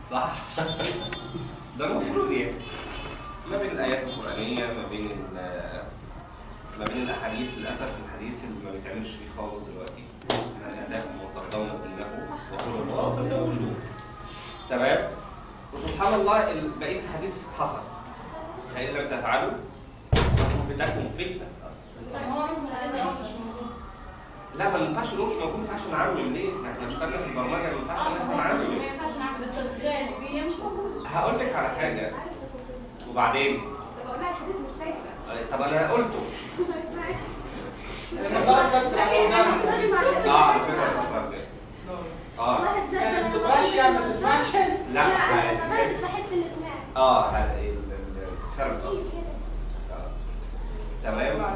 صح ده المفروض يعني ما بين الايات القرانيه ما بين ال- ما بين الاحاديث للاسف الحديث اللي ما بيتعملش فيه خالص دلوقتي من اتاكم وترضون دينه وقولوا الله فزوجوه تمام وسبحان الله ال- بقيه الحديث حصل فان لم تفعلوا بتكون فتنه لا ما ينفعش نقول مش موجود ما ينفعش نعمم ليه؟ احنا اشتغلنا في البرمجه ما ينفعش ان احنا نعمم هقول لك على حاجه وبعدين بقولها الحديث مش شايفه طب انا قلته اه اه على فكره الاسرار ده اه يعني بتبقاش يعني ما تسمعش لا لا عادي. انا كمان بحس الاسماع اه هذا ال- ال- الفرق اكيد أصلاً. كده آه. تمام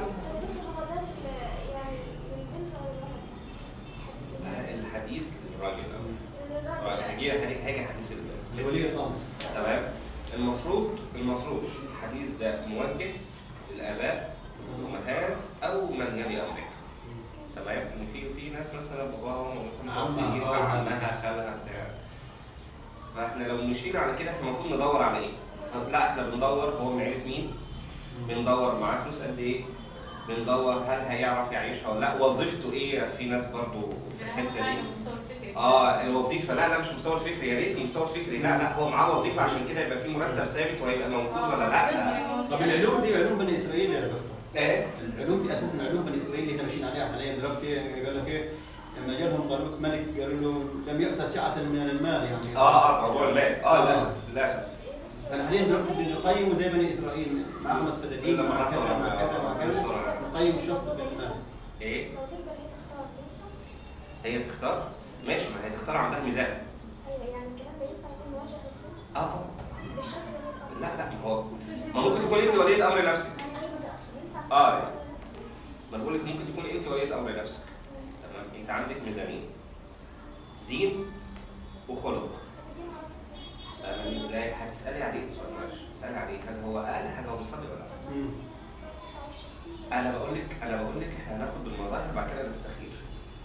الحديث للراجل أو هيجي هيجي حديث الست. لولي الامر تمام المفروض المفروض الحديث ده موجه للاباء والامهات او من يلي امرك تمام ان في في ناس مثلا باباهم عمها، متوفيين آه. عمها خالها بتاع فاحنا لو مشينا على كده احنا المفروض ندور على ايه؟ طب لا احنا بندور هو من عيله مين؟ بندور معاه فلوس قد ايه؟ بندور هل هيعرف يعيشها ولا لا؟ وظيفته ايه؟ في ناس برضو في الحته دي اه الوظيفه لا لا مش مستوى الفكري يا ريت المستوى الفكري لا لا هو معاه وظيفه عشان كده يبقى في مرتب ثابت وهيبقى موجود ولا لا؟ طب العلوم دي علوم بني اسرائيل يا دكتور ايه؟ العلوم دي اساسا علوم بني اسرائيل اللي احنا ماشيين عليها حاليا دلوقتي قال لك ايه لما جالهم طالوت ملك قالوا له لم يؤت سعه من المال يعني اه اه موضوع المال اه للاسف للاسف انا حاليا دلوقتي بنقيم زي بني اسرائيل مع خمس فدادين مع كذا مع كذا مع كذا نقيم الشخص بالمال ايه؟ لو تقدر هي تختار هي تختار؟ ماشي ما هي تختار عندها ميزان ايوه يعني الكلام ده ينفع يكون موجه للخصوص اه طبعا مش شرط ولي الامر لا لا ما هو ما ممكن تكون انت ولية امر نفسك انا ايوه ده اقصد ينفع آه. تختار ما أنا بقول لك ممكن تكون انت ولية امر نفسك تمام انت عندك ميزانين دين وخلق فاهماني ازاي؟ هتسالي عليه سؤال معلش تسالي عليه هل هو اقل حاجه هو بيصلي ولا لا؟ مم. انا بقول لك انا بقول لك احنا هناخد بالمظاهر بعد كده نستخير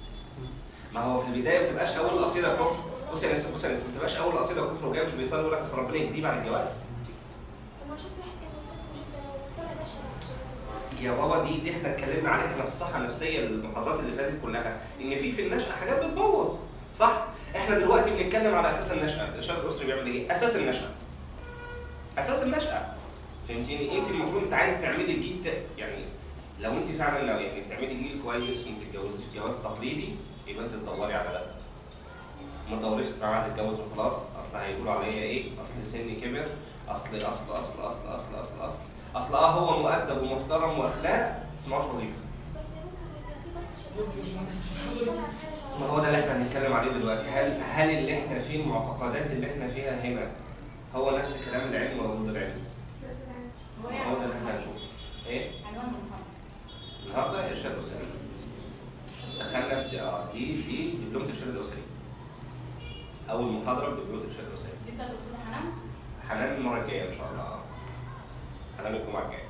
ما هو في البدايه ما بتبقاش اول قصيده كفر بص يا ناس بص يا ناس ما بتبقاش اول قصيده كفر وجاي مش بيصلي يقول لك أصل ربنا يهديه بعد الجواز طب ما شوف واحد كان مبتسم جدا وطلع ده شباب يا بابا دي دي احنا اتكلمنا عليها احنا في الصحه النفسيه المحاضرات اللي فاتت كلها ان في في النشأة حاجات بتبوظ صح احنا دلوقتي بنتكلم على اساس النشأة الارشاد الاسري بيعمل ايه اساس النشأة اساس النشأة فهمتيني انت المفروض انت عايز تعملي جيل ت- يعني لو انت فعلا لو يعني تعملي جيل كويس وما تتجوزيش جواز تقليدي يبقى انت تدوري على ده ما تدوريش انا عايز اتجوز وخلاص اصل هيقولوا عليا ايه اصل سني كبر اصل اصل اصل اصل اصل اصل اصل اصل اه هو مؤدب ومحترم واخلاق بس معهوش وظيفه بس ممكن يبقى في ضغط شديد ما هو ده اللي احنا هنتكلم عليه دلوقتي هل هل اللي احنا فيه المعتقدات اللي احنا فيها هنا هو نفس كلام العلم ولا ضد العلم؟ هو ده اللي احنا هنشوفه ايه؟ النهارده ارشاد اسري دخلنا في اه دي دي دبلومه الارشاد الاسري اول محاضره بدبلومه الارشاد الاسري حنان المره الجايه ان شاء الله آه. حنان الجمعه الجايه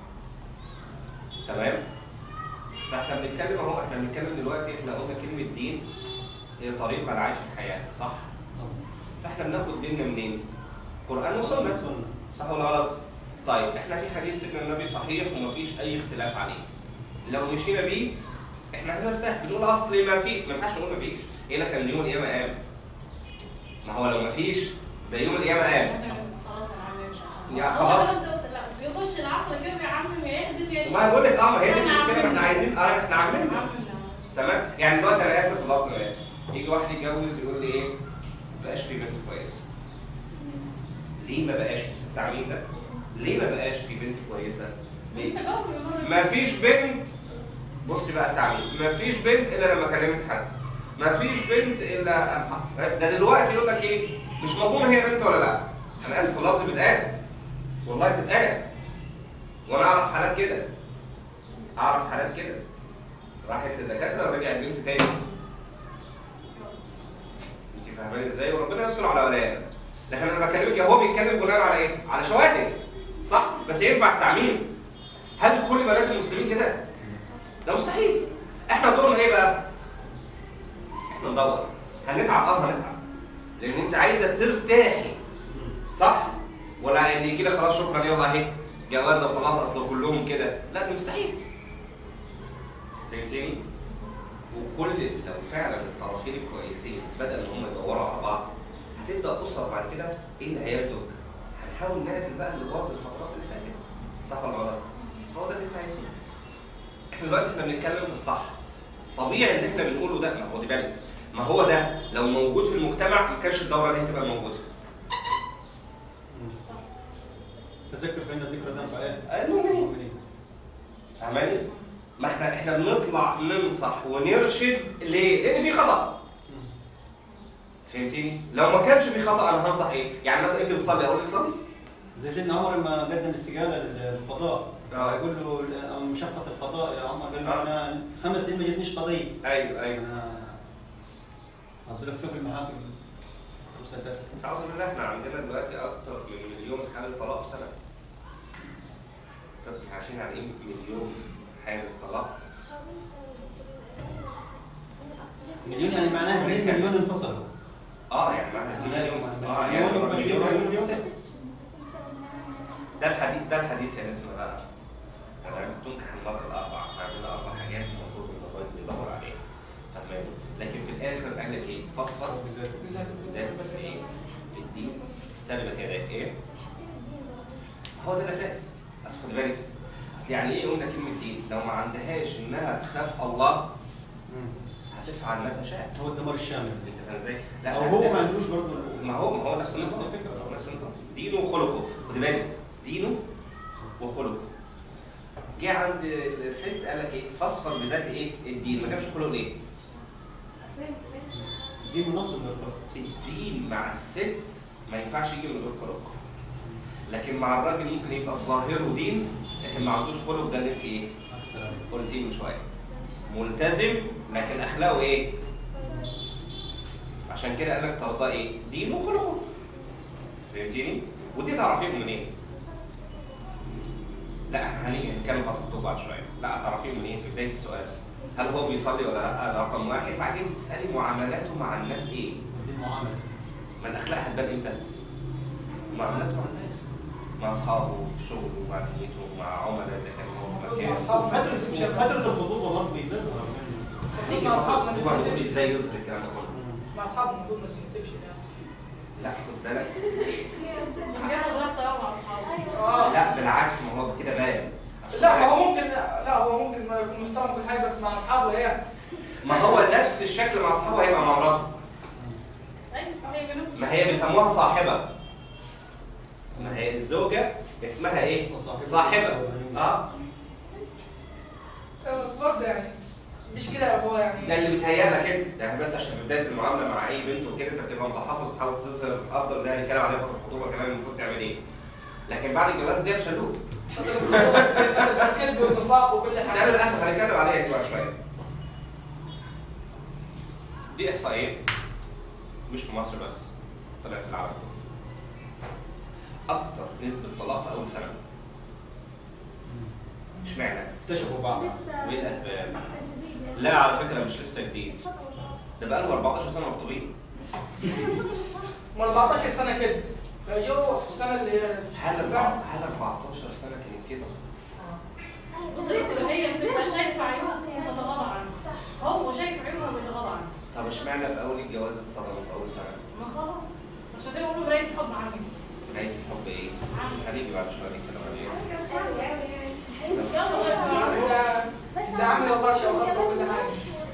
تمام فاحنا بنتكلم اهو احنا بنتكلم دلوقتي احنا قلنا كلمه دين هي طريقه لعيش الحياه صح فاحنا بناخد ديننا منين قران وسنه صح ولا غلط طيب احنا في حديث ان النبي صحيح ومفيش اي اختلاف عليه لو مشينا بيه احنا هنرتاح بنقول اصل ما في ما ينفعش نقول ما فيش ايه لك كان يوم القيامه قام ما هو لو ما فيش ده يوم القيامه قام يا خلاص. بيخش العقل كده يا عم ما يحدث يا ما بقول لك اه ما هي دي أنا المشكله ما احنا عامل. عايزين اه احنا عاملين عامل. تمام يعني دلوقتي انا اسف والله انا اسف يجي واحد يتجوز يقول لي ايه ما بقاش في بنت كويسه ليه ما بقاش في التعميم ده ليه ما بقاش في بنت كويسه ليه انت جاوب المرة ما فيش بنت بصي بقى التعميم ما فيش بنت الا لما كلمت حد ما فيش بنت الا ده دلوقتي يقول لك ايه مش مضمون هي بنت ولا لا انا اسف اللفظ بيتقال والله بتتقال وانا اعرف حالات كده اعرف حالات كده راحت للدكاتره ورجعت بنت تاني انت فاهماني ازاي وربنا يستر على ولايانا لكن انا بكلمك يا هو بيتكلم بناء على ايه على شواهد صح بس ينفع التعميم هل كل بنات المسلمين كده ده مستحيل احنا دورنا ايه بقى احنا ندور هنتعب اه هنتعب لان انت عايزه ترتاحي صح ولا ان يجي لك خلاص شكرا يلا اهي جواز وخلاص اصل كلهم كده لا ده مستحيل فهمتني وكل لو فعلا الطرفين الكويسين بدأ ان هم يدوروا على بعض هتبدا اسره بعد كده ايه اللي هينتج هنحاول نعدل بقى اللي باظ الفترات اللي فاتت صح ولا غلط هو ده اللي احنا عايزينه احنا دلوقتي احنا بنتكلم في الصح طبيعي اللي احنا بنقوله ده ما هو دي بالك ما هو ده لو موجود في المجتمع ما كانش الدوره دي هتبقى موجوده تذكر فإن الذكرى تنفع إيه؟ المؤمنين. عمالي ما احنا احنا بنطلع ننصح ونرشد ليه؟ لان في خطا فهمتني؟ لو ما كانش في خطا انا هنصح ايه؟ يعني مثلا انت بتصلي اقول لك صلي زي سيدنا عمر لما قدم استقالة للقضاء آه. يقول له أو مشقة القضاء يا عمر قال له آه. أنا خمس سنين ما جتنيش قضية ايوه ايوه أنا قلت لك شوف المحاكم خمسة درس أعوذ بالله احنا عندنا دلوقتي أكتر من مليون حالة طلاق في سنة. طب احنا عايشين على إيه مليون حالة طلاق؟ مليون يعني معناها 2 مليون انفصلوا اه يعني معنى مليون اه مليون يعني مليون مليون مليون ده الحديث ده الحديث يا نسمة بقى تمام تنكح المرأة الأربع احنا عندنا أربع حاجات المفروض إن الراجل يدور عليها فاهماني لكن في الآخر قال لك إيه؟ فصل بالذات. بالذات في إيه؟ في الدين تربت يديك إيه؟ هو ده الاساس بس خد بالك اصل يعني ايه قلنا كلمه دين لو ما عندهاش انها تخاف الله هتفعل ما تشاء هو الدمار الشامل انت فاهم ازاي أو هو ما عندوش برضه ما هو ما هو نفس النظام نفس الفكرة. هو نفس النظام دينه وخلقه خد بالك دينه وخلقه جه عند الست قال لك ايه فاصفر بذات ايه الدين ما جابش خلق ليه دي منظم للخلق الدين مع الست ما ينفعش يجي من غير خلق لكن مع الراجل ممكن يبقى ظاهره دين لكن ما عندوش خلق ده اللي انت ايه السلام قلتيه من شويه ملتزم لكن اخلاقه ايه عشان كده قال لك ترضى ايه دينه وخلقه فهمتني ودي تعرفيهم منين لا احنا هنيجي نتكلم في الخطوبه بعد شويه لا تعرفيهم منين في بدايه السؤال هل هو بيصلي ولا لا ده رقم واحد بعدين تسالي معاملاته مع الناس ايه دي المعاملة ما الاخلاق هتبان امتى معاملاته مع الناس مع اصحابه في شغله مع دنيته مع عملاء اذا كان هو في مكان فترة مش فترة الخطوبة برضه بيظهر هنيجي مع أصحابنا نقول ما نقول تنسبش. ازاي يظهر الكلام ده كله مع اصحابنا المفروض ما تنسبش الناس لا خد بالك عشان كده ضربت قوي مع اصحابي اه لا بالعكس ما هو كده باين لا ما هو ممكن لا هو ممكن ما يكون محترم كل حاجه بس مع اصحابه هي ما هو نفس الشكل مع اصحابه هيبقى مع مراته ما هي بيسموها صاحبه ما هي الزوجه اسمها ايه صاحبة. صاحبه اه بس برضه يعني مش كده هو يعني ده اللي بيتهيأ لك انت يعني بس عشان في بدايه المعامله مع اي بنت وكده انت بتبقى متحفظ تحاول تظهر افضل ده هنتكلم عليها في الخطوبه كمان المفروض تعمل ايه لكن بعد الجواز دي شلوت الكذب والنفاق وكل ده حاجه للاسف هنتكلم عليها دي بعد شويه دي احصائيه مش في مصر بس طلعت في العالم اكتر نسبه طلاق في اول سنه اشمعنى اكتشفوا بعض وايه الاسباب لا على فكره مش لسه جديد ده بقى له 14 سنه مخطوبين من 14 سنه كده يو في السنه اللي هي هل أربعة- هل 14 سنه كانت كده بصي هي بتبقى شايفه عيوبها بتتغاضى عنها هو شايف عيوبها بيتغاضى عنها طب اشمعنى في اول الجواز اتصدموا في اول سنه ما خلاص عشان كده بقولوا مرايه الحب عمي نهايه الحب ايه هنيجي بعد شويه نتكلم عليه ده عامل وطشه وخاصه وكل حاجه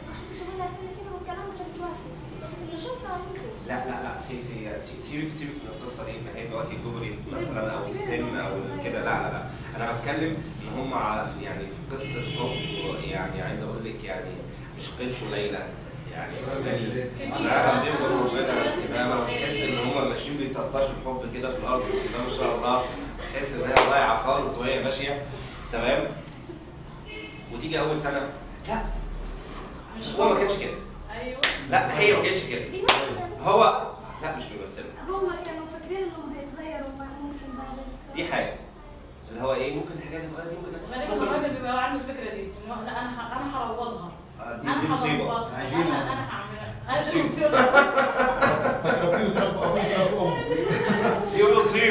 لا لا لا سي سي سي- سيبك سيبك من القصه دي ان هي دلوقتي دغري مثلا او السن او كده لا لا لا انا بتكلم ان هم على- يعني في قصه حب يعني عايز اقول لك يعني مش قيس وليلى يعني لا دي ربنا كده انا بحس ان هم ماشيين بيطرطشوا الحب كده في الارض بسم الله ما شاء الله بحس ان هي ضايعه خالص وهي ماشيه تمام وتيجي اول سنه لا هو ما كانش كده ايوه لا هي ما كانتش كده هو لا مش بيمثلها هم كانوا فاكرين انهم هيتغيروا ممكن بعد دي حاجه اللي هو ايه ممكن الحاجات تتغير دي ممكن غالبا الراجل بيبقى عنده الفكره دي انه لا انا ه- انا هروضها آه، دي- انا دي مصيبة. هروضها عجيبة. انا انا هعملها انا دي مصيبة. مصيبة. ربي وتربى أبوي وتربى أمي دي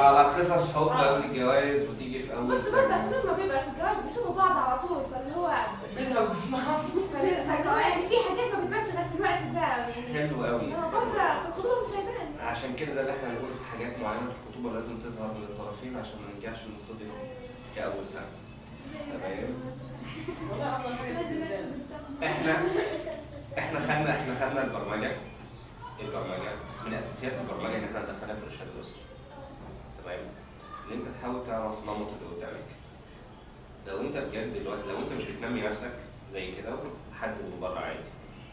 على قصص حب قبل الجواز وتيجي في اول بس برضه عشان سنه لما بيبقى في الجواز بيسيبوا بعض على طول فاللي هو بيزهقوا معاهم فاللي هو يعني في حاجات ما بتبانش غير في الوقت ده يعني حلو قوي هو بره في الخطوبه مش هيبان عشان كده ده اللي احنا هنقول في حاجات معينه في الخطوبه لازم تظهر من الطرفين عشان ما نرجعش نصطدم كاول سنه تمام والله افضل حاجه لازم بالنسبة لي. احنا احنا خدنا احنا خدنا البرمجه البرمجه من اساسيات البرمجه ان احنا ندخلها في ارشاد الاسره تمام ان انت تحاول تعرف نمط اللي قدامك لو انت بجد دلوقتي لو انت مش بتنمي نفسك زي كده حد من بره عادي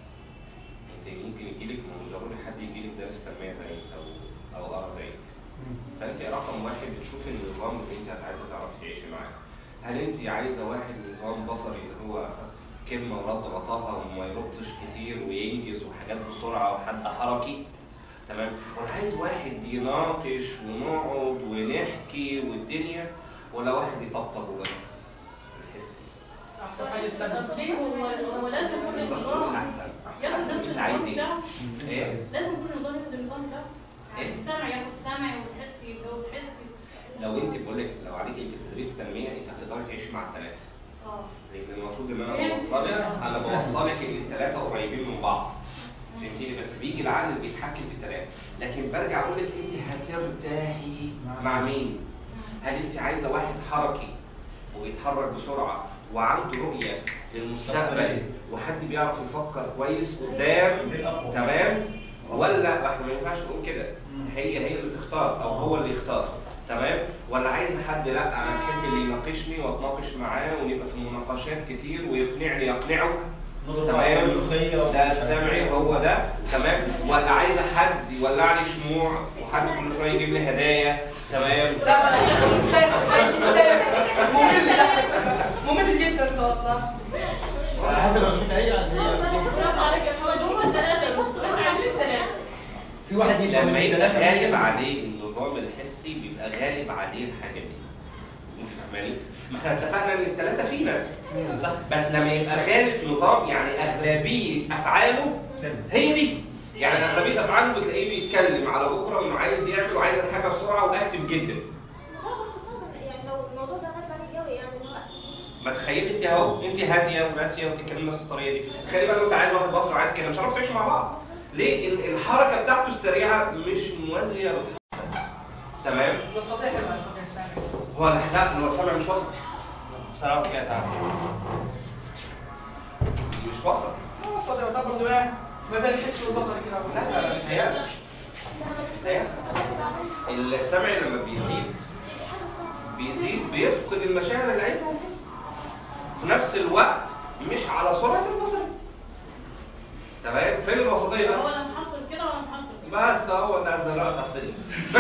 انت ممكن يجيلك مش ضروري حد يجيلك دارس تنميه زيك او او قرا زيك فانت رقم واحد بتشوف النظام اللي انت عايزه تعرفي تعيشي معاه هل انت عايزه واحد نظام بصري اللي هو كلمه ورد غطاها وما يردش كتير وينجز وحاجات بسرعه وحد حركي تمام ولا عايز واحد يناقش ونقعد ونحكي والدنيا ولا واحد يطبطب وبس الحسي احسن حاجه السنه طب ليه هو هو لازم يكون النظام احسن ياخد نفس انت عايز النظام ايه؟ بتاعه ايه لازم يكون النظام ياخد النظام ده إيه؟ يعني السمع ياخد سمع وتحسي وتحسي لو انت بقول لك لو عليك انت تدريس تنميه انت هتقدري تعيشي مع الثلاثه اه لان المفروض ان انا بوصلك انا بوصلك ان الثلاثه قريبين من بعض فهمتني بس بيجي العقل اللي بيتحكم في الثلاثه لكن برجع اقول لك انت هترتاحي مع مين هل انت عايزه واحد حركي ويتحرك بسرعه وعنده رؤيه للمستقبل وحد بيعرف يفكر كويس قدام تمام ولا احنا ما ينفعش نقول كده هي هي اللي تختار او هو اللي يختار تمام ولا عايزه حد لا انا بحب اللي يناقشني واتناقش معاه ونبقى في مناقشات كتير ويقنعني يقنعه تمام ده السمعي هو ده تمام ولا عايزه حد يولع لي شموع وحد كل شويه يجيب لي هدايا تمام ممل جدا والله على حسب البيت هي برافو عليك يا محمد هم الثلاثه احنا عايزين الثلاثه في واحد يجي لما يبقى غالب عليه النظام الحسي بيبقى غالب عليه الحاجه دي انت فاهماني؟ ما احنا اتفقنا ان الثلاثه فينا صح بس لما يبقى غالب نظام يعني اغلبيه افعاله هي دي يعني اغلبيه افعاله بتلاقيه بيتكلم على بكره انه عايز يعمل وعايز الحاجه بسرعه واكتف جدا هو برضه يعني لو الموضوع ده غالب عليه قوي يعني اللي هو ما تخيلي انت اهو انت هاديه وراسيه وبتتكلمي نفس الطريقه دي تخيلي بقى لو انت عايز واحد بصري وعايز كده مش هنعرف تعيشوا مع بعض ليه ال- الحركه بتاعته السريعه مش موازيه للحركه تمام وصديقي بقى شكرا سامي هو لا هو السمع مش وسط بصراحه كده تعالى مش وسط وصديقي ده برضه ايه ما بين الحس والبصر كده لا لا لا متهيألي متهيألي. السمع لما بيزيد بيزيد بيفقد المشاعر اللي عايزها يحس في نفس الوقت مش على سرعه البصر تمام فين الوسطيه هو بقى لا محصل كده ولا محصل كده بس هو ده ده رأس السن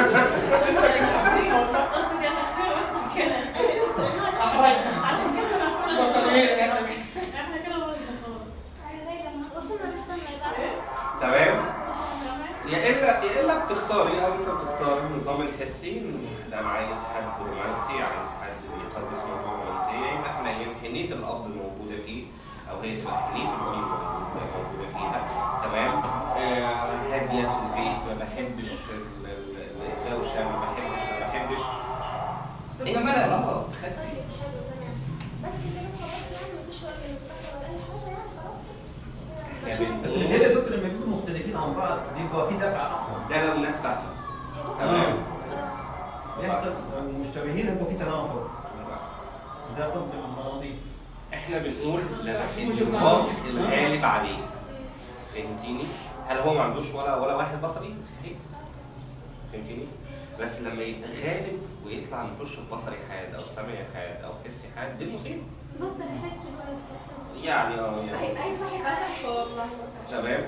عشان كده انا احنا كده برضه خلاص يعني زي لما وصلنا للسنة بقى تمام يا الا يا الا بتختاري او انت بتختار النظام الحسي إن ده عايز حد رومانسي عايز حد بيقدس موضوع رومانسيه يبقى احنا هي حنيه الاب موجوده فيه او هي تبقى حنيه الام موجوده فيها تمام آه، هاديه في البيت ما بحبش ال- ال- الدوشه ما بحبش ما بحبش انت خلاص خدتي طيب حلو تمام بس كده خلاص يعني مفيش وقت للمستقبل ولا اي حاجه يعني خلاص يا بنت بس هي يا دكتور لما يكونوا مختلفين عن بعض بيبقى في دفع اقوى ده لو الناس فاهمه تمام يحصل مشتبهين يبقى في تنافر زي طب المغناطيس احنا بنقول لما في النظام الغالب عليه فهمتيني؟ هل هو ما عندوش ولا ولا واحد بصري؟ مستحيل فهمتيني؟ بس لما يبقى غالب ويطلع نخش في بصري حاد او سمعي حاد او حسي حاد دي المصيبه مصدر الحس كويس يعني اه يعني اي اي صاحب اهل والله تمام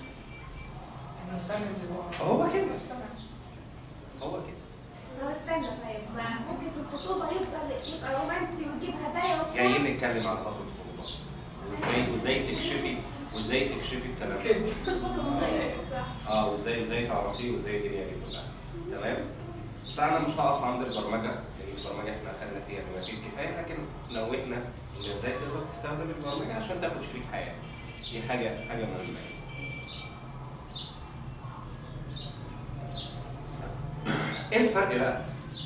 هو كده هو كده هو استنى طيب ما ممكن في الخطوبه يفضل يبقى رومانسي ويجيب هدايا وبتاع جايين نتكلم على فتره الخطوبه وازاي وازاي تكشفي وازاي تكشفي الكلام ده اه وازاي ازاي تعرفيه وازاي الدنيا دي كلها تمام فانا مش هقف عند البرمجه لان البرمجه احنا خدنا فيها بما فيه الكفايه لكن نوهنا ان ازاي تقدر تستخدم البرمجه عشان تاخد شريك حياه دي حاجه حاجه مهمه ايه الفرق بقى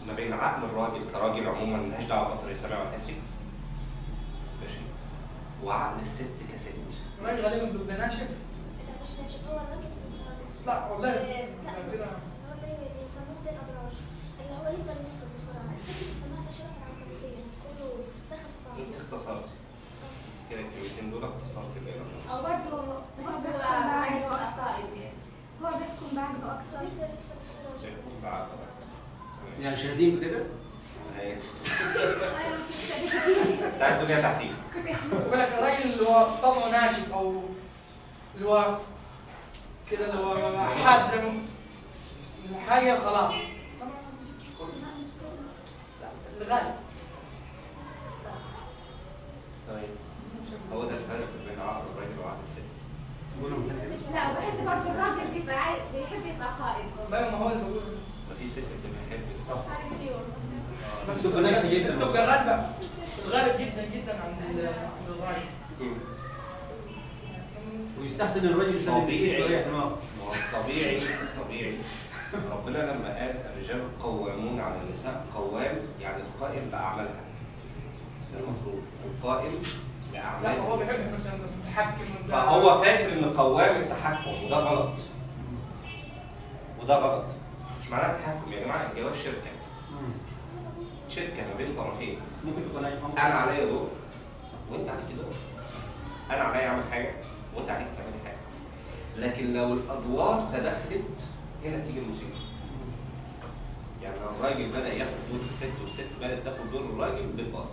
ما بين عقل الراجل كراجل عموما ملهاش دعوه بصري سمع ولا حسي ماشي وعقل الست كست الراجل غالبا بيبقى ناشف لا مش ناشف هو الراجل اللي لا والله لا لو كده هو زي بيسموه زي الابراج اللي هو يفضل يفصل بسرعه الست بتسمعها شويه عنكبوتيه كله دخل في انت بعضه اختصرت كده الكلمتين دول اختصرت الإيراد او برضه هو بيحكم بعد القصائد يعني هو بيحكم بعد اكتر يفضل يفصل بسرعه بعد تمام. يعني شاهدين بكده هي. ايوه كده انت عايز تقول ليها تحسين يقول لك الراجل اللي هو طبعه ناشف او اللي هو كده اللي هو حاد زي ما- الحاجه خلاص لا الغالب طيب هو ده الفرق بين عقل الراجل وعقل الست يقولوا من كده لا بحس برضه الراجل بيبقى عايز بيحب يبقى قائد ما ما هو اللي بقول ما في ست بتبقى حب صح بس بتبقى ناشفة جدا. بتبقى غالبة الغالب جدا جدا عند ال- عند الراجل ويستحسن الرجل يسلم طبيعي يريح دماغه ما هو طبيعي طبيعي ربنا لما قال الرجال قوامون على النساء قوام يعني القائم بأعمالها ده المفروض القائم لا بأعمالها هو بيحب مثلا متحكم فهو فاكر ان قوام التحكم وده غلط وده غلط مش معناها تحكم يا جماعه الجواز شركه مم. شركه ما بين طرفين ممكن تكون ناجح انا عليا دور وانت عليك دور انا عليا اعمل حاجه وانت عليك تعمل حاجه لكن لو الادوار تدخلت هنا تيجي المصيبه يعني لو الراجل بدا ياخد دور الست والست بدات تاخد دور الراجل بتبص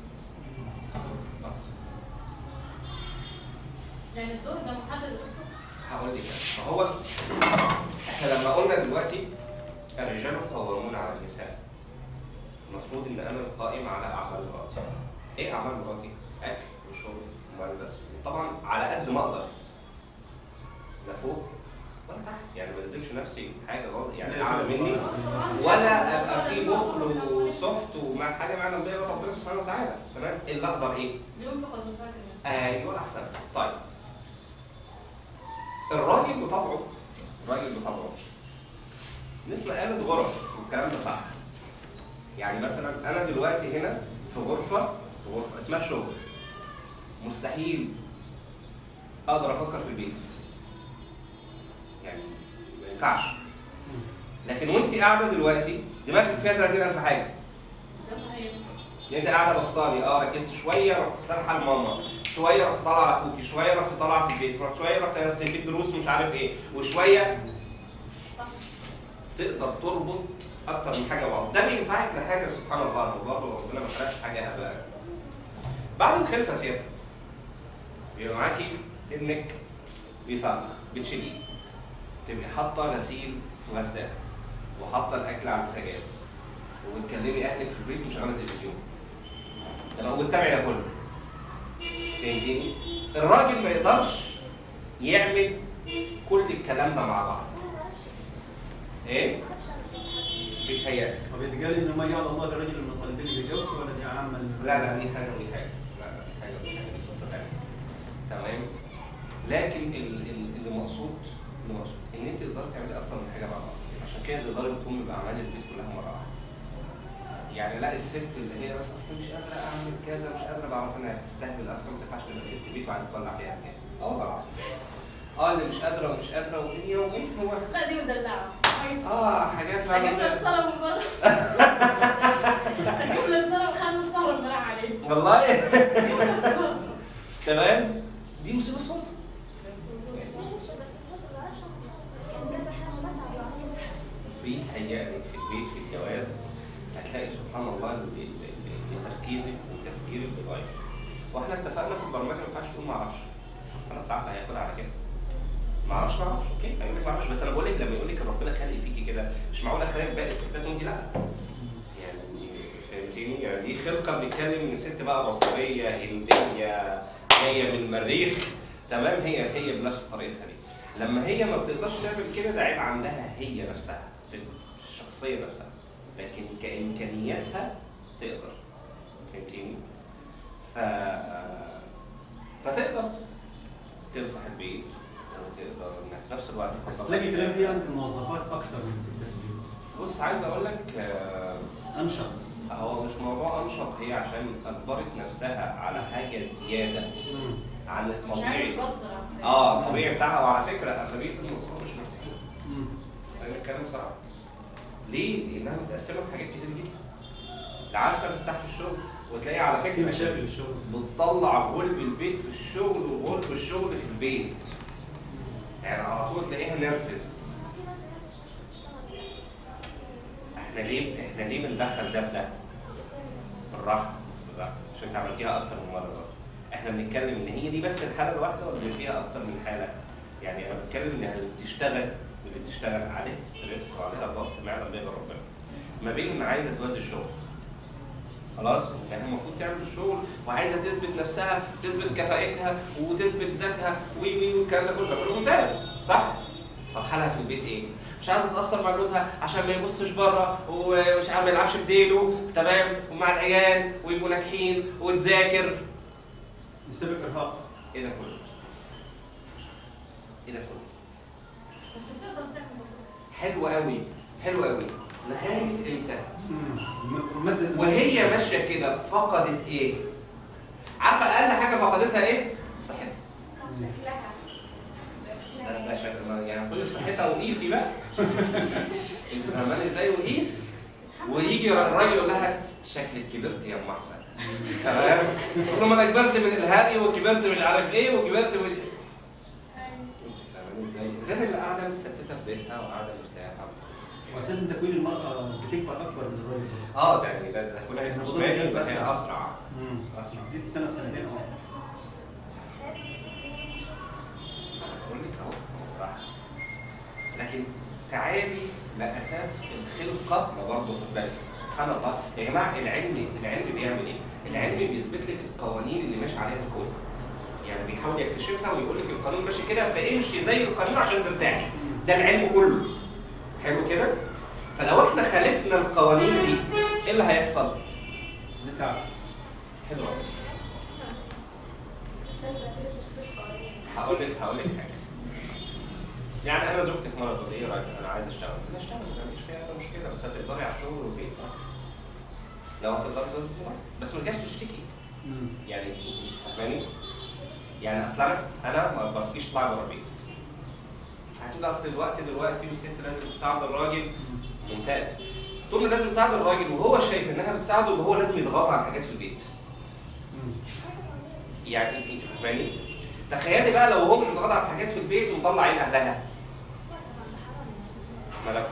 بس يعني الدور ده محدد هقول لك فهو احنا لما قلنا دلوقتي الرجال قوامون على النساء المفروض ان انا القائم على اعمال مراتي ايه اعمال مراتي اكل وشرب وملبس طبعا على قد ما اقدر لا فوق ولا تحت يعني ما بلزمش نفسي حاجه غلط يعني اعلى مني ولا ابقى في بخل وسخط ومع حاجه معنا زي ربنا سبحانه وتعالى تمام اللي اقدر ايه ينفق الزوجات الناس ايوه احسن طيب الراجل بطبعه الراجل بطبعه نسمع آلة غرف والكلام ده صح يعني مثلا انا دلوقتي هنا في غرفه في غرفه اسمها شغل مستحيل اقدر افكر في البيت يعني ما ينفعش لكن وانت قاعده دلوقتي دماغك فيها 30000 حاجه ده صحيح يعني انت قاعده بصالي اه ركزت شويه رحت سامحه لماما شويه رحت طالعه على اخوكي شويه رحت طالعه في البيت رحت شويه رحت استفيد دروس مش عارف ايه وشويه تقدر تربط اكتر من حاجه بعض ده بينفعك لحاجه سبحان الله هو برضه ربنا ما خلقش حاجه هباء بعد الخلفه سيادة بيبقى معاكي ابنك بيصرخ بتشيليه تبقي حاطه غسيل في غسالة وحاطه الاكل على البوتاجاز وبتكلمي اهلك في البيت وشغاله تلفزيون تمام وبتتابعي ده كله فهمتيني؟ الراجل ما يقدرش يعمل كل الكلام ده مع بعض ايه؟ بيتهيألك وبيتقال انه ما جعل الله لرجل من الطالبين بجوز ولا دي عامه لا لا دي حاجه ودي حاجه لا لا دي حاجه ودي حاجه دي قصه ثانيه تمام لكن ال- ال- اللي مقصود اللي مقصود ان انت تقدري تعملي اكتر من حاجه مع بعض عشان كده تقدري تقومي باعمال البيت كلها مره واحده يعني لا الست اللي هي بس اصل مش قادره اعمل كذا مش قادره بعرف انها تستهبل اصلا ما تنفعش تبقى ست بيت وعايزه تطلع فيها الناس اه والله العظيم اه اللي مش قادره ومش قادره وهي ومين هو لا دي مدلعة اه حاجات فعلا اجيب لك كده. صلاة من بره اجيب لك صلاة وخلي الصلاة المراء عليه والله تمام دي مصيبه صوت بيتهيألك في البيت في الجواز هتلاقي سبحان الله ال- ال- ال- تركيزك وتفكيرك بيتغير واحنا اتفقنا في البرمجه ما ينفعش تقول ما اعرفش خلاص العقل هياخدها على كده ما اعرفش ما اعرفش اوكي هيقول لك ما اعرفش بس انا بقول لك لما يقول لك ربنا خالق فيكي كده مش معقول خالق باقي الستات وانت لا يعني فهمتيني يعني دي خلقه بنتكلم ان ست بقى مصريه هنديه جايه من المريخ تمام هي هي بنفس طريقتها دي لما هي ما بتقدرش تعمل كده ده عيب عندها هي نفسها في الشخصيه نفسها لكن كامكانياتها تقدر فهمتيني ف... فتقدر تمسح البيت وتقدر انك في نفس الوقت بس تلاقي الكلام دي عند الموظفات اكثر من الستات بص عايز اقول لك آه، انشط هو مش موضوع انشط هي عشان اجبرت نفسها على حاجه زياده مم. عن مش عارف الطبيعي تبصر اه الطبيعي بتاعها وعلى فكره اغلبيه المصروف مش مرتاحين مم. خلينا نتكلم صراحه ليه؟ لانها متقسمه في حاجات كتير جدا لا عارفه تفتح في الشغل وتلاقيها على في فكره مشاكل في الشغل بتطلع غلب البيت في الشغل وغلب الشغل في البيت يعني على طول تلاقيها نرفز احنا ليه احنا ليه بندخل ده في ده؟ بالراحه بالراحه عشان انت عملتيها اكتر من مره برضه. احنا بنتكلم ان هي دي بس الحاله الواحده ولا إن فيها اكتر من حاله؟ يعني انا بتكلم ان اللي بتشتغل واللي بتشتغل عليها ستريس وعليها ضغط ما يعلم به إلا ربنا. ما بين ان عايزه توازي الشغل خلاص يعني المفروض تعمل الشغل وعايزه تثبت نفسها تثبت كفاءتها وتثبت ذاتها وي وي والكلام ده كله ده كله ممتاز صح؟ طب حالها في البيت ايه؟ مش عايزه تاثر مع جوزها عشان ما يبصش بره ومش عارف ما يلعبش بديله تمام ومع العيال ويبقوا ناجحين وتذاكر بسبب ارهاق ايه ده كله؟ ايه ده كله؟ بس بتقدر تعمل ده. حلو قوي حلو قوي لغايه امتى؟ مم. مادة وهي ماشيه كده فقدت ايه؟ عارفه اقل حاجه فقدتها ايه؟ صحتها ده- ده شكل- يعني كل صحتها وقيسي بقى انت فاهمان ازاي وقيس ويجي الراجل يقول لها شكلك كبرت يا ام احمد تمام تقول له ما انا كبرت من الهري وكبرت مش عارف ايه وكبرت مش انت فاهمان ازاي غير اللي قاعده متثبته في بيتها وقاعده مرتاحه واساسا تكوين المراه بتكبر اكبر من الراجل اه ده يعني ده ده كل حاجه احنا بالنسبه لي بنقول بس هي أسرع. اسرع مم. اسرع تزيد سنه بسنتين اه بقول لك اهو راح لكن تعالي لاساس الخلقه ما برضه خد بالك سبحان الله يا جماعه العلم العلم بيعمل ايه؟ العلم بيثبت لك القوانين اللي ماشي عليها الكون يعني بيحاول يكتشفها ويقول لك القانون ماشي كده فامشي زي القانون عشان ترتاحي ده العلم كله حلو كده؟ فلو احنا خالفنا القوانين دي ايه اللي هيحصل؟ نتعب حلو قوي هقول لك هقول لك حاجه يعني انا زوجتي في مره تقول لي ايه رايك انا عايز اشتغل قلت لها اشتغل ما فيش فيها أي مشكله بس هتقدري على الشغل والبيت آه. لو هتقدري لازم تقدري. بس ما ترجعش تشتكي مم. يعني فاهماني يعني اصل انا انا ما بطيقش اطلع بره البيت هتقول اصل الوقت دلوقتي والست لازم تساعد الراجل ممتاز طول ما لازم تساعد الراجل وهو شايف انها بتساعده يبقى هو لازم يضغط على حاجات في البيت مم. يعني انت انت فاهماني تخيلي بقى لو هو مش مضغوط على حاجات في البيت ومطلع عين اهلها مالك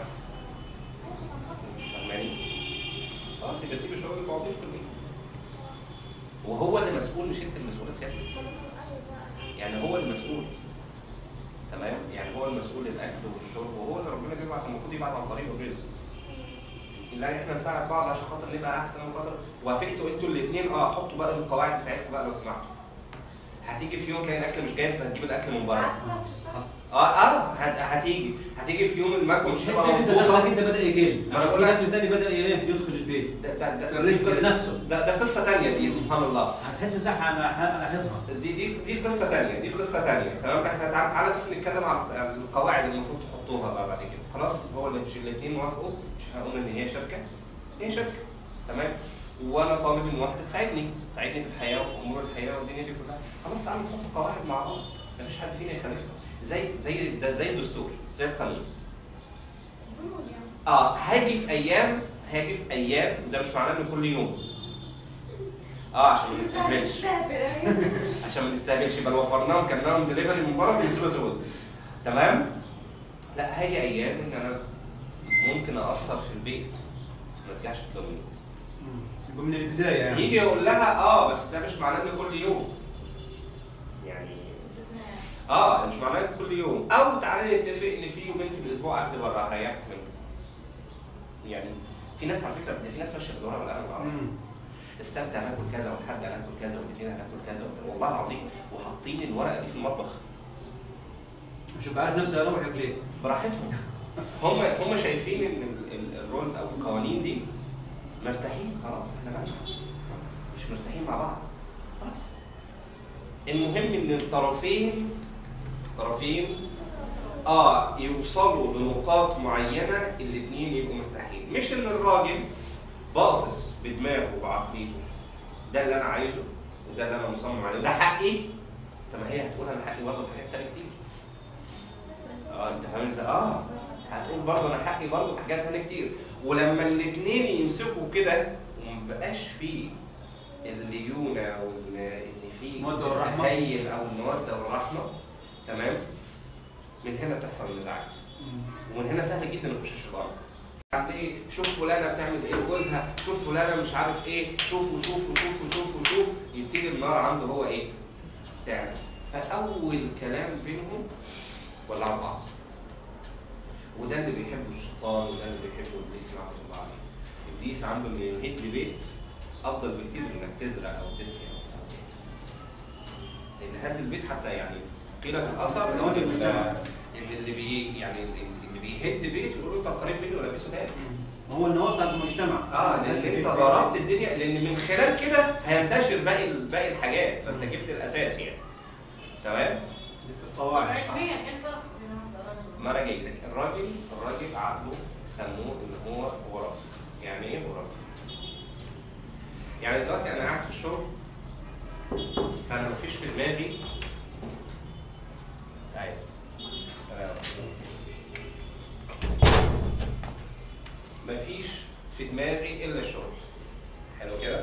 فاهماني خلاص يبقى سيب الشغل المواضيع في البيت وهو اللي مسؤول مش انت المسؤوله سيادتك يعني هو المسؤول تمام يعني هو المسؤول الاكل والشرب وهو اللي ربنا بيبعت المفروض يبعت عن طريق الرزق لا احنا نساعد بعض عشان خاطر نبقى احسن وخاطر وافقتوا انتوا الاثنين اه حطوا بقى القواعد بتاعتكم بقى لو سمحتوا هتيجي في يوم تلاقي الاكل مش جاهز فهتجيب الاكل من بره اه اه هت- هتيجي هتيجي في يوم المكوى مش هتبقى تحس ان انت دخلك مظبوطه انت بدا يجيل ما أنا بقول في لك- اكل تاني بدا ايه يدخل البيت ده ده ده الرزق ده- نفسه. ده ده قصه ثانيه دي سبحان الله هتحس صح على على حفظها دي دي دي قصه ثانيه دي قصه ثانيه تمام احنا تعال- تعالى بس نتكلم عن عن القواعد اللي المفروض تحطوها بقى بعد كده خلاص هو اللي مش الاثنين وافقوا مش هنقول ان هي شركه هي شركه تمام وانا طالب ان واحده تساعدني تساعدني في الحياه وفي امور الحياه والدنيا دي كلها خلاص تعالى نحط قواعد مع بعض مفيش حد فينا يخالفها زي زي ده زي الدستور زي القانون اه هاجي في ايام هاجي في ايام وده مش معناه ان كل يوم اه عشان ما نستهبلش عشان ما نستهبلش يبقى لو وفرناهم كان لهم دليفري من بره بيسيبوا سود تمام لا هاجي ايام ان انا ممكن اقصر في البيت ما ارجعش تلومني مم. يبقى من البدايه يعني يجي يقول لها اه بس ده مش معناه ان كل يوم يعني اه مش معناه ان كل يوم او تعالى نتفق ان في يومين في الاسبوع اكل بره هريحك منه يعني في ناس على فكره ده في ناس ماشيه بالورقه والقلم العربي مم. السبت هناكل كذا والحد هناكل كذا والاثنين هناكل كذا والله العظيم وحاطين الورقه دي في المطبخ مش هيبقى عارف نفسه هيروح ياكل ايه براحتهم هم هم شايفين ان ال- ال- الرولز او القوانين دي مرتاحين خلاص احنا مالنا مش مرتاحين مع بعض خلاص المهم ان الطرفين طرفين اه يوصلوا لنقاط معينه الاثنين يبقوا مرتاحين مش ان الراجل باصص بدماغه وبعقليته ده اللي انا عايزه وده اللي انا مصمم عليه وده حقي طب ما هي هتقول انا حقي برضه في حاجات تانية كتير اه انت فاهم ازاي؟ اه هتقول برضه انا حقي برضه في حاجات تانية كتير ولما الاثنين يمسكوا كده ومبقاش فيه الليونة وان ان في المودة والرحمة. التخيل او المودة والرحمة تمام؟ من هنا بتحصل النزاعات ومن هنا سهل جدا نخش الشيطان عليه شوف فلانه بتعمل ايه لجوزها شوف فلانه مش عارف ايه شوف وشوف وشوف وشوف وشوف يبتدي النار عنده هو ايه تعمل فاول كلام بينهم ولعوا بعض وده اللي بيحبه الشيطان وده اللي بيحبه ابليس لعنه الله عليه ابليس عنده انه ينهد بيت افضل بكتير من انك تزرع او تسقي او تزرع لان هد البيت حتى يعني قيل في الاثر نهد المجتمع. ان اللي بي يعني اللي بيهد بيت يقولوا طب قريب مني ولبسه تاني هو النواه بتاعت المجتمع اه لان انت ضربت الدنيا لان من خلال كده هينتشر باقي باقي الحاجات فانت جبت الاساس يعني تمام القواعد علميا انت ما انا جاي لك الراجل الراجل عقله سموه ان هو غرف يعني ايه غرف يعني دلوقتي انا قاعد في الشغل فانا مفيش في دماغي تعالى مفيش في دماغي الا الشغل حلو كده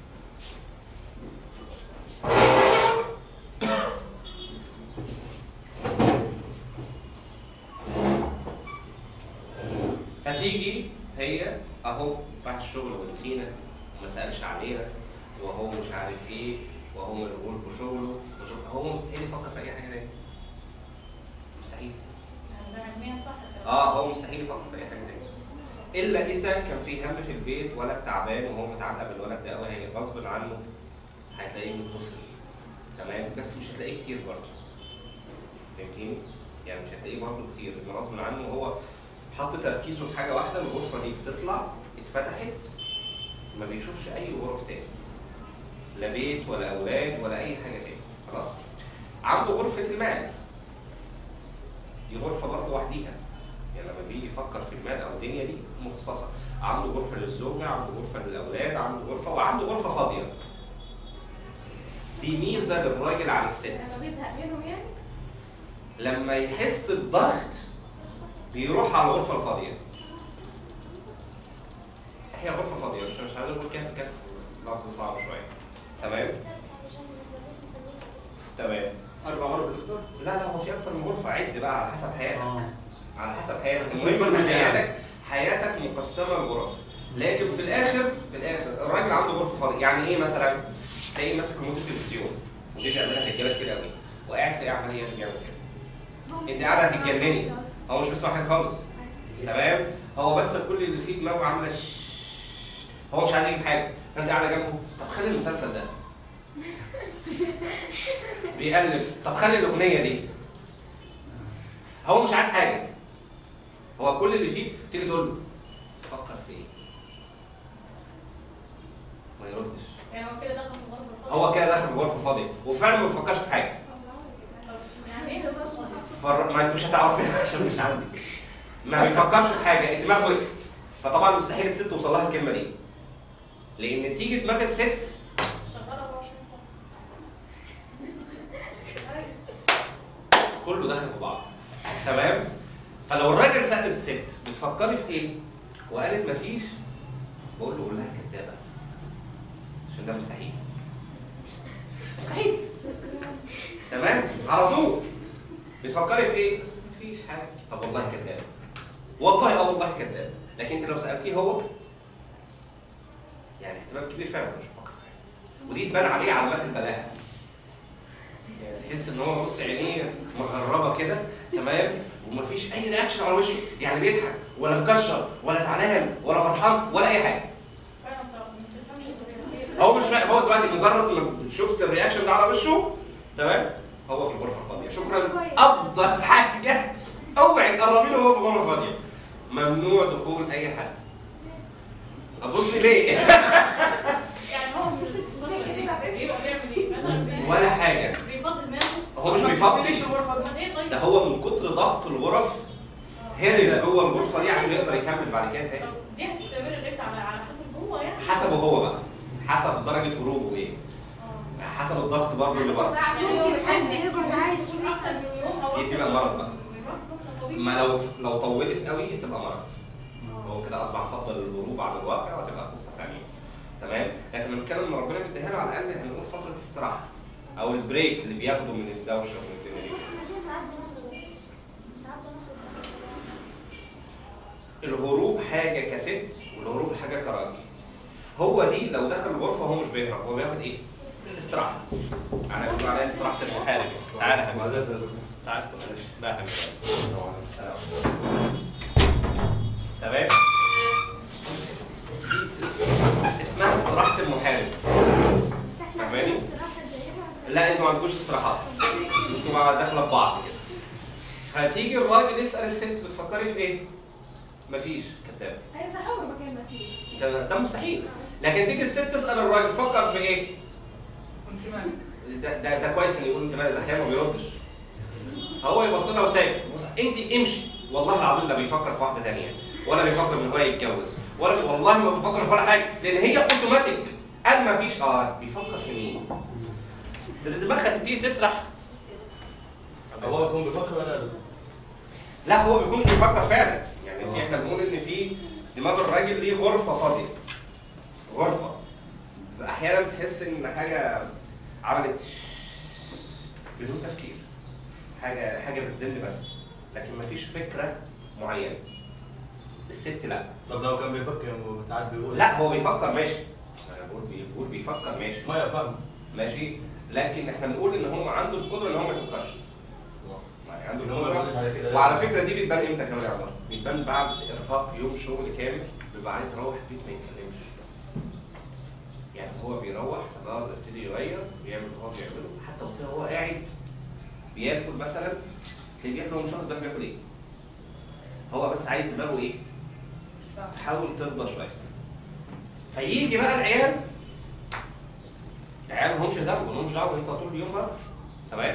هتيجي هي اهو راح الشغل ونسينا وما سالش علينا وهو مش عارف ايه وهو مشغول بشغله وشغل هو مستحيل يفكر في اي حاجه تاني مستحيل ده علميا صح اه هو مستحيل يفكر في اي حاجه تاني الا اذا كان في هم في البيت ولد تعبان وهو متعلق بالولد ده قوي هي غصب عنه هتلاقيه متصل تمام بس مش هتلاقيه كتير برضه فهمتني؟ يعني مش هتلاقيه برضه كتير ان غصب عنه هو حط تركيزه في حاجه واحده الغرفه دي بتطلع اتفتحت ما بيشوفش اي غرف تاني لا بيت ولا اولاد ولا اي حاجه تاني خلاص عنده غرفه المال دي غرفه برضه لوحديها يعني لما بيجي يفكر في المال او الدنيا دي مخصصه عنده غرفه للزوجه عنده غرفه للاولاد عنده غرفه وعنده غرفه فاضيه دي ميزه للراجل على الست لما بيزهق منهم يعني لما يحس بضغط بيروح على الغرفه الفاضيه هي غرفه فاضيه مش مش عايز اقول كهف كهف لفظ صعب شويه تمام تمام اربع غرف دكتور لا لا هو في اكتر من غرفه عد بقى على حسب حياتك اه على حسب حياتك كل المهم ان برنامج يعني. حياتك حياتك مقسمه لغرف لكن في الاخر في الاخر الراجل عنده غرفه فاضيه يعني ايه مثلا تلاقيه ماسك ريموت التلفزيون ودي بيعملها رجاله كتير قوي وقاعد تلاقيه عمال يعمل يعمل كده انت قاعده هتتجنني هو مش بيسمع حاجه خالص تمام هو بس كل اللي في دماغه عامله ش- هو مش عايز يجيب حاجه فانت قاعده جنبه طب خلي المسلسل ده بيقلب طب خلي الاغنيه دي هو مش عايز حاجه هو كل اللي فيه تيجي تقول له تفكر في ايه ما يردش يعني هو كده دخل في غرفه الفضل هو كده داخل في غرفه فاضيه وفعلا ما بيفكرش في حاجه يعني ايه ده فضل؟ فر... ما انت مش هتعرفي عشان مش عندك ما بيفكرش في حاجه دماغه وقفت فطبعا مستحيل الست توصل لها الكلمه دي لان تيجي دماغ الست شغاله 24 ساعه كله داخل في بعض تمام فلو الراجل سال الست بتفكري في ايه وقالت مفيش بقول له قول لها كدابه عشان ده مستحيل مستحيل تمام على طول بتفكري في ايه مفيش حاجه طب والله كذاب والله اه والله كذاب لكن انت لو سالتيه هو يعني احتمال كبير فعلا مش بفكر في حاجه ودي تبان عليه علامات البلاء يعني تحس ان هو بص عينيه مغربه كده تمام ومفيش اي رياكشن على وشه يعني بيضحك ولا مكشر ولا زعلان ولا فرحان ولا اي حاجه فعلا انت ما بتفهمش الدنيا. هو مش فاهم هو دلوقتي مجرد ما شفت الرياكشن ده على وشه تمام هو في الغرفه الفاضيه شكرا افضل حاجه اوعي تقربي له وهو في الغرفه الفاضيه ممنوع دخول اي حد ابص ليه يعني هو مش بيبقى بيعمل ايه؟ مثلا ولا حاجه بيفضل دماغه هو مش ما بيفضي تفضليش الغرفة دي. امال ايه طيب؟ ده هو من كتر ضغط الغرف هرب جوه الغرفه دي عشان يقدر يكمل بعد كده تاني طب دي هتستمر الريت على على حسب هو حسبه هو بقى حسب درجه هروبه ايه حسب الضغط برضه اللي بره ممكن حد يقعد عايز اكتر من يوم او دي تبقى مرض بقى ما لو لو طولت قوي تبقى مرض هو كده اصبح فضل الهروب عن الواقع وهتبقى قصه ثانيه تمام لكن بنتكلم ان ربنا مديها له على الاقل هنقول فتره استراحه او البريك اللي بياخده من الدوشه ومن الدنيا دي احنا دي ساعات بنخرج ساعات بنخرج الهروب حاجه كست والهروب حاجه كراجل هو دي لو دخل الغرفه هو مش بيهرب هو بياخد ايه؟ استراحه انا بقول عليها استراحه المحارب تعالى يا حبيبي تعالى معلش لا يا حبيبي تمام اسمها استراحه المحارب احنا فاهماني؟ استراحة زيها لا انتوا ما عندكوش استراحات انتوا مع داخله في بعض كده فتيجي الراجل يسال الست بتفكري في ايه؟ مفيش كذاب هيصحوا مكان ما فيش ده ده مستحيل لكن تيجي الست تسال الراجل فكر في ايه؟ كنت مالك ده ده, ده كويس ان يقول انت مالك احيانا ما بيردش هو يبص لها وساكت بص، انت امشي والله العظيم لا بيفكر في واحده ثانيه ولا بيفكر ان هو يتجوز ولا والله ما بيفكر في ولا حاجه لان هي اوتوماتيك قال ما فيش اه بيفكر في مين؟ ده دماغها تبتدي تسرح هو يكون بيفكر ولا لا؟ لا هو بيكونش بيفكر فعلا يعني في احنا بنقول ان في دماغ الراجل ليه غرفه فاضيه غرفه احيانا تحس ان حاجه عملت بدون تفكير حاجه حاجه بتزن بس لكن مفيش فكره معينه الست لا طب لو كان بيفكر ساعات بيقول لا هو بيفكر ماشي انا بقول بيقول بيفكر ماشي ما يفهم ماشي لكن احنا بنقول ان هو عنده القدره ان هو ما يفكرش يعني عنده إن هو يقول على القدره كده. وعلى فكره دي بتبان امتى كمان يا عمر؟ بتبان بعد ارهاق يوم شغل كامل بيبقى عايز يروح البيت ما يتكلمش يعني هو بيروح خلاص يبتدي يغير ويعمل اللي هو بيعمله حتى وقت هو قاعد بياكل مثلا تلاقيه بياكل هو مش واخد باله بياكل ايه هو بس عايز دماغه ايه؟ تحاول ترضى شويه فيجي بقى العيال العيال ما همش ذنب ما همش دعوه انت طول اليوم بره تمام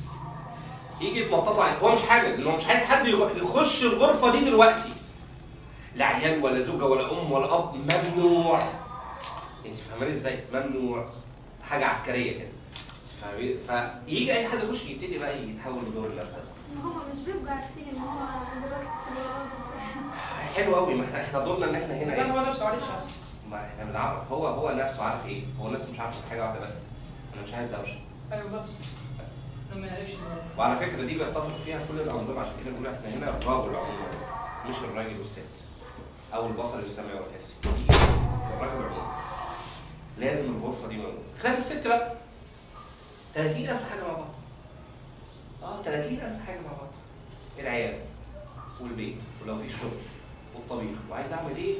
يجي يتنططوا عليه هو مش حامل لان هو مش عايز حد يخ- يخش الغرفه دي دلوقتي لا عيال ولا زوجه ولا ام ولا اب ممنوع انت فاهماني ازاي ممنوع حاجه عسكريه كده فاهمين؟ فيجي اي حد يخش يبتدي بقى يتحول لدور النرفزه هم مش بيبقوا عارفين ان هو دلوقتي في الغرفة. حلو قوي ما احنا احنا دورنا ان احنا هنا كان هو ايه نفسه عليه شخص ما احنا بنعرف هو هو نفسه عارف ايه هو نفسه مش عارف حاجه واحده بس انا مش عايز دوشه ايوه بس بس لما يعيش وعلى فكره دي بيتفق فيها كل الانظمه عشان كده بنقول احنا هنا الرجل عموما مش الراجل والست او البصري والسمعي والحسي الراجل عموما لازم الغرفه دي موجوده خلاف الست بقى 30000 حاجه مع بعض اه 30000 حاجه مع بعض العيال والبيت ولو في شغل والطبيخ وعايز اعمل ايه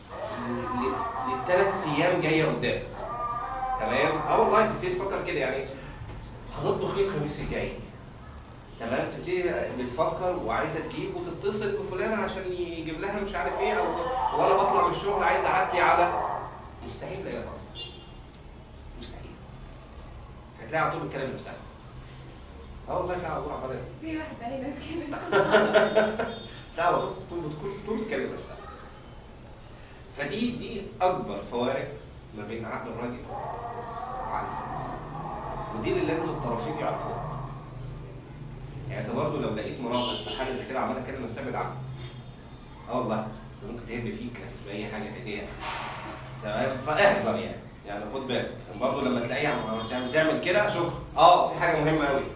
للثلاث ايام جايه قدام تمام اه والله تبتدي تفكر كده يعني هنطبخ ايه الخميس الجاي تمام تبتدي بتفكر وعايزه تجيب وتتصل بفلان عشان يجيب لها مش عارف ايه او وانا بطلع من الشغل عايز اعدي على مستحيل تلاقيها فاضية. مستحيل هتلاقي على طول بتكلم نفسها اه والله تلاقي على طول عمالة في واحدة هنا كده لا على طول طول طول طول بتكلم نفسها فدي دي اكبر فوارق ما بين عقل الراجل وعقل الست ودي اللي لازم الطرفين يعرفوها يعني انت برضه لو لقيت مراتك في حاجه زي كده عماله تكلم نفسها بالعقل اه والله انت ممكن تهب فيك في اي حاجه تانية تمام فاحذر يعني يعني خد بالك برضه لما تلاقيها عم- بتعمل تعمل كده شوف اه في حاجه مهمه قوي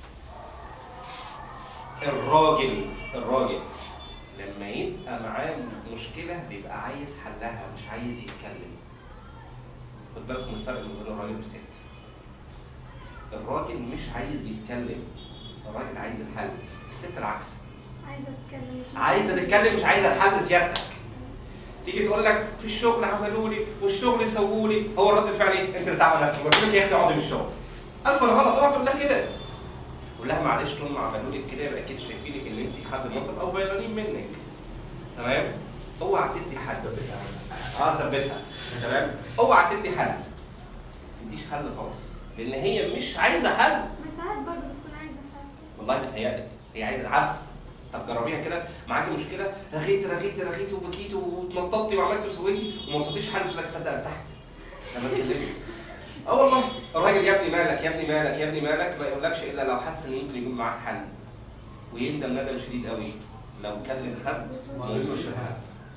الراجل الراجل لما يبقى معاه مشكله بيبقى عايز حلها مش عايز يتكلم خد بالكم من الفرق بين الراجل والست الراجل مش عايز يتكلم الراجل عايز الحل الست العكس عايزة اتكلم مش عايزه تتكلم مش عايزه الحل سيادتك تيجي تقول لك في الشغل عملوا لي والشغل سووا لي هو رد الفعل ايه؟ انت اللي تعمل نفسك قلت لك يا اختي اقعدي من الشغل الف غلط اوعى تقول لها كده قول لها معلش هم عملوا لك كده يبقى اكيد شايفينك ان انت حد منصب او غيرانين منك تمام اوعى تدي حل اه ثبتها تمام اوعى تدي حل ما تديش حل خالص لان هي مش عايزه حل بس ساعات برضه بتكون عايزة حاجة والله بتهيألك هي عايزه عفو طب جربيها كده معاكي مشكله رغيت رغيت رغيت وبكيت واتنططتي وعملت وسويتي وما وصلتيش حل مش لك صدق ارتحت لما اتكلمت اه والله الراجل يا ابني مالك يا ابني مالك يا ابني مالك ما يقولكش الا لو حس ان ممكن يكون معاك حل ويندم ندم شديد قوي لو كلم حد ما يوصلش لحل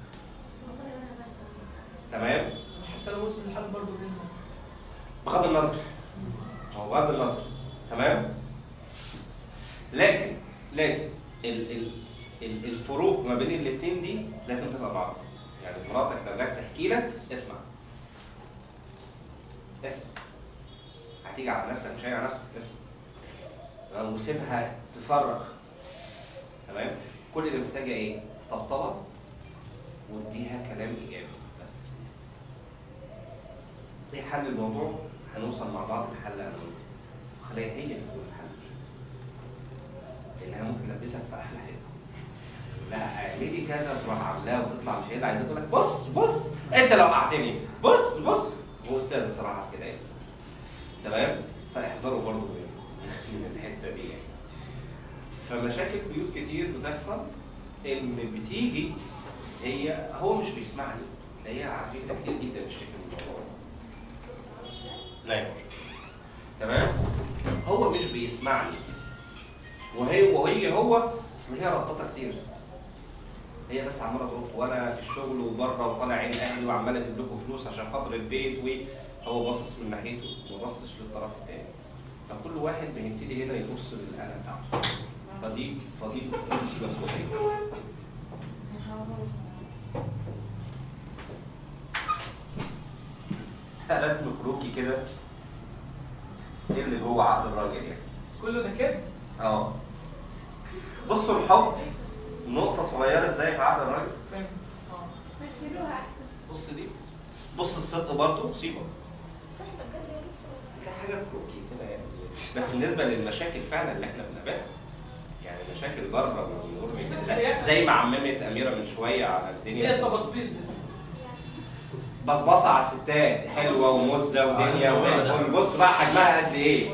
تمام حتى لو وصل لحد برضه منه بغض النظر هو بغض النظر تمام لكن لكن ال ال ال الفروق ما بين الاثنين دي لازم تبقى بعض يعني مراتك لو جت تحكي لك اسمع اسمع هتيجي على نفسك مش هيجي على نفسك اسمع تمام وسيبها تفرغ تمام كل اللي محتاجه ايه طبطبه واديها كلام ايجابي بس ايه حل الموضوع هنوصل مع بعض لحل انا وانت خليها هي اللي تقول الحل مش انت. لانها ممكن تلبسك في احلى حته لا اعملي كذا تروح عاملاه وتطلع مش هي اللي عايزه تقول لك بص بص انت لو قعدتني بص بص هو استاذ صراحه في كده يعني تمام فاحذروا برضه من من الحته دي يعني فمشاكل بيوت كتير بتحصل ان بتيجي هي هو مش بيسمعني تلاقيها على فكره كتير جدا بتشتكي من الموضوع ده. لا يا باشا. تمام هو مش بيسمعني وهي وهي هو اصل هي رططه كتير هي بس عماله تروح وانا في الشغل وبره وطالع عين اهلي وعمال اجيب لكم فلوس عشان خاطر البيت وهو باصص من ناحيته ما بصش للطرف الثاني فكل واحد بيبتدي هنا يبص للآلة بتاعته فدي فدي مش مسؤولية رسم كروكي كده ايه اللي جوه عقل الراجل يعني كله ده كده اه بصوا الحب نقطة صغيرة ازاي في عقل الراجل فاهم بتشيلوها احسن بص دي بص الصدق برضه سيبه صاحبك جد يا ده حاجة كروكي كده يعني بس بالنسبة للمشاكل فعلا اللي احنا بنقابلها يعني مشاكل بره والنور زي- زي ما عممت أميرة من شوية على ايه الدنيا التبصبيص ده بصبصة على الستات حلوة ومزة ودنيا وزي الفل بص بقى حجمها قد ايه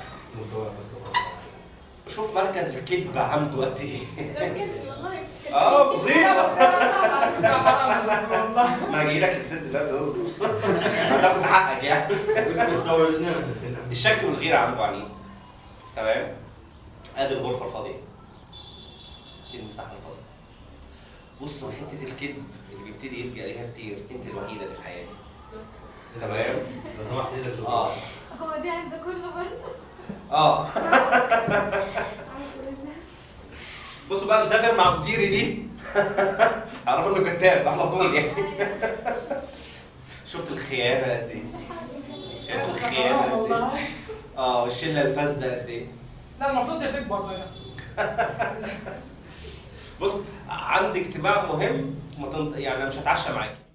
شوف مركز الكذب عنده قد ايه ده كده والله اه مصيبة ده حرام والله ما اجي لك الست ده تقول هتاخد حقك يعني الشك والغيرة عنده عنيد تمام ادي الغرفة الفاضية دي المساحة الفاضية بصوا حتة الكذب اللي بيبتدي يلجأ ليها كتير انت الوحيدة اللي في حياتي تمام اه هو دي عند كل برضه اه بصوا بقى مسافر مع مديري دي اعرف انه كذاب على طول يعني شفت الخيانه قد ايه شفت الخيانه قد ايه اه والشله الفاسده قد ايه لا المفروض ده فيك برضه هنا بص عندي اجتماع مهم ما تنط... يعني أنا مش هتعشى معاكي